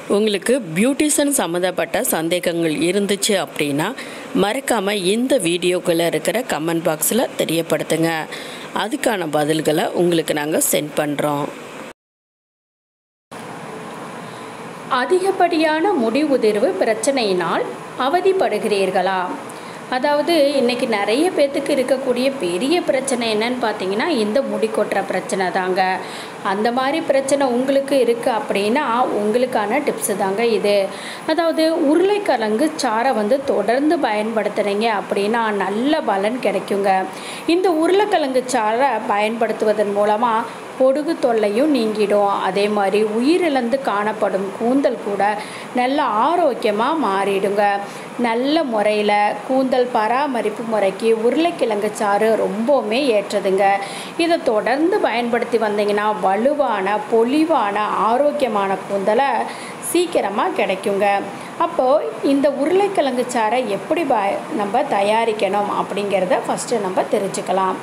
உங்களுக்கு பியூட்டிஷன் சம்மந்தப்பட்ட சந்தேகங்கள் இருந்துச்சு அப்படின்னா மறக்காமல் இந்த வீடியோக்குள்ளே இருக்கிற கமெண்ட் பாக்ஸில் தெரியப்படுத்துங்க அதுக்கான பதில்களை உங்களுக்கு நாங்கள் சென்ட் பண்ணுறோம் அதிகப்படியான முடி உதிர்வு பிரச்சனையினால் அவதிப்படுகிறீர்களா அதாவது இன்னைக்கு நிறைய பேர்த்துக்கு இருக்கக்கூடிய பெரிய பிரச்சனை என்னன்னு பார்த்தீங்கன்னா இந்த முடி கொட்டுற பிரச்சனை தாங்க அந்த மாதிரி பிரச்சனை உங்களுக்கு இருக்குது அப்படின்னா உங்களுக்கான டிப்ஸு தாங்க இது அதாவது உருளைக்கிழங்கு சாறை வந்து தொடர்ந்து பயன்படுத்துகிறீங்க அப்படின்னா நல்ல பலன் கிடைக்குங்க இந்த உருளைக்கிழங்கு சாறை பயன்படுத்துவதன் மூலமாக பொடுகு தொல்லையும் நீங்கிடும் அதே மாதிரி உயிரிழந்து காணப்படும் கூந்தல் கூட நல்ல ஆரோக்கியமாக மாறிடுங்க நல்ல முறையில் கூந்தல் பராமரிப்பு முறைக்கு உருளைக்கிழங்கு சாறு ரொம்பவுமே ஏற்றதுங்க இதை தொடர்ந்து பயன்படுத்தி வந்தீங்கன்னா வலுவான பொலிவான ஆரோக்கியமான கூந்தலை சீக்கிரமாக கிடைக்குங்க அப்போது இந்த உருளைக்கிழங்கு சாறை எப்படி ப நம்ம தயாரிக்கணும் அப்படிங்கிறத ஃபஸ்ட்டு நம்ம தெரிஞ்சுக்கலாம்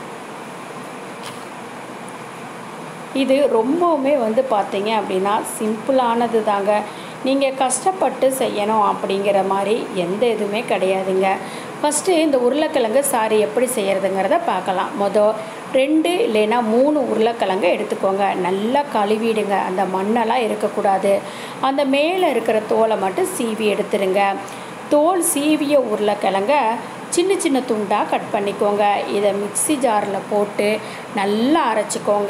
இது ரொம்பவுமே வந்து பார்த்தீங்க அப்படின்னா சிம்பிளானது தாங்க நீங்கள் கஷ்டப்பட்டு செய்யணும் அப்படிங்கிற மாதிரி எந்த இதுவுமே கிடையாதுங்க ஃபஸ்ட்டு இந்த உருளைக்கிழங்கு சாறு எப்படி செய்கிறதுங்கிறத பார்க்கலாம் மொதல் ரெண்டு இல்லைன்னா மூணு உருளைக்கிழங்கு எடுத்துக்கோங்க நல்லா கழுவிடுங்க அந்த மண்ணெல்லாம் இருக்கக்கூடாது அந்த மேலே இருக்கிற தோலை மட்டும் சீவி எடுத்துருங்க தோல் சீவிய உருளைக்கிழங்க சின்ன சின்ன துண்டாக கட் பண்ணிக்கோங்க இதை மிக்சி ஜாரில் போட்டு நல்லா அரைச்சிக்கோங்க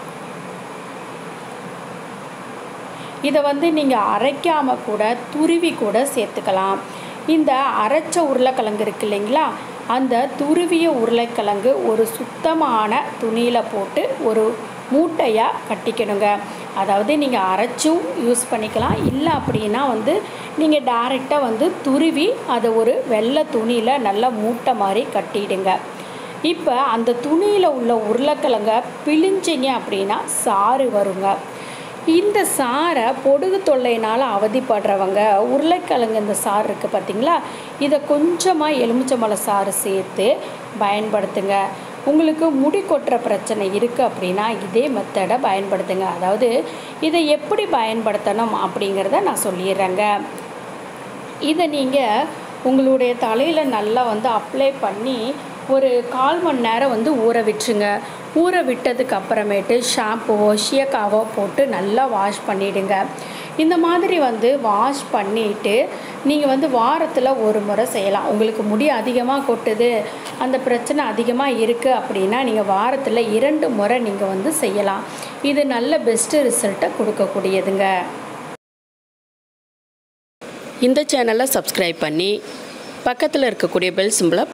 இதை வந்து நீங்கள் அரைக்காமல் கூட துருவி கூட சேர்த்துக்கலாம் இந்த அரைச்ச உருளைக்கிழங்கு இருக்கு இல்லைங்களா அந்த துருவிய உருளைக்கிழங்கு ஒரு சுத்தமான துணியில் போட்டு ஒரு மூட்டையாக கட்டிக்கணுங்க அதாவது நீங்கள் அரைச்சும் யூஸ் பண்ணிக்கலாம் இல்லை அப்படின்னா வந்து நீங்கள் டைரெக்டாக வந்து துருவி அதை ஒரு வெள்ளை துணியில் நல்லா மூட்டை மாதிரி கட்டிடுங்க இப்போ அந்த துணியில் உள்ள உருளைக்கிழங்க பிழிஞ்சிங்க அப்படின்னா சாறு வருங்க இந்த சாரை பொடுகு தொல்லையினால் அவதிப்படுறவங்க உருளைக்கிழங்கு இந்த சாறு இருக்குது பார்த்தீங்களா இதை கொஞ்சமாக எலுமிச்சம்பழ சாறு சேர்த்து பயன்படுத்துங்க உங்களுக்கு முடி கொட்டுற பிரச்சனை இருக்குது அப்படின்னா இதே மெத்தடை பயன்படுத்துங்க அதாவது இதை எப்படி பயன்படுத்தணும் அப்படிங்கிறத நான் சொல்லிடுறேங்க இதை நீங்கள் உங்களுடைய தலையில் நல்லா வந்து அப்ளை பண்ணி ஒரு கால் மணி நேரம் வந்து ஊற விட்டுருங்க ஊற விட்டதுக்கு அப்புறமேட்டு ஷாம்புவோ ஷியக்காவோ போட்டு நல்லா வாஷ் பண்ணிவிடுங்க இந்த மாதிரி வந்து வாஷ் பண்ணிவிட்டு நீங்கள் வந்து வாரத்தில் ஒரு முறை செய்யலாம் உங்களுக்கு முடி அதிகமாக கொட்டுது அந்த பிரச்சனை அதிகமாக இருக்குது அப்படின்னா நீங்கள் வாரத்தில் இரண்டு முறை நீங்கள் வந்து செய்யலாம் இது நல்ல பெஸ்ட்டு ரிசல்ட்டை கொடுக்கக்கூடியதுங்க இந்த சேனலை சப்ஸ்கிரைப் பண்ணி பக்கத்தில் இருக்கக்கூடிய பெல் சிம்பிளை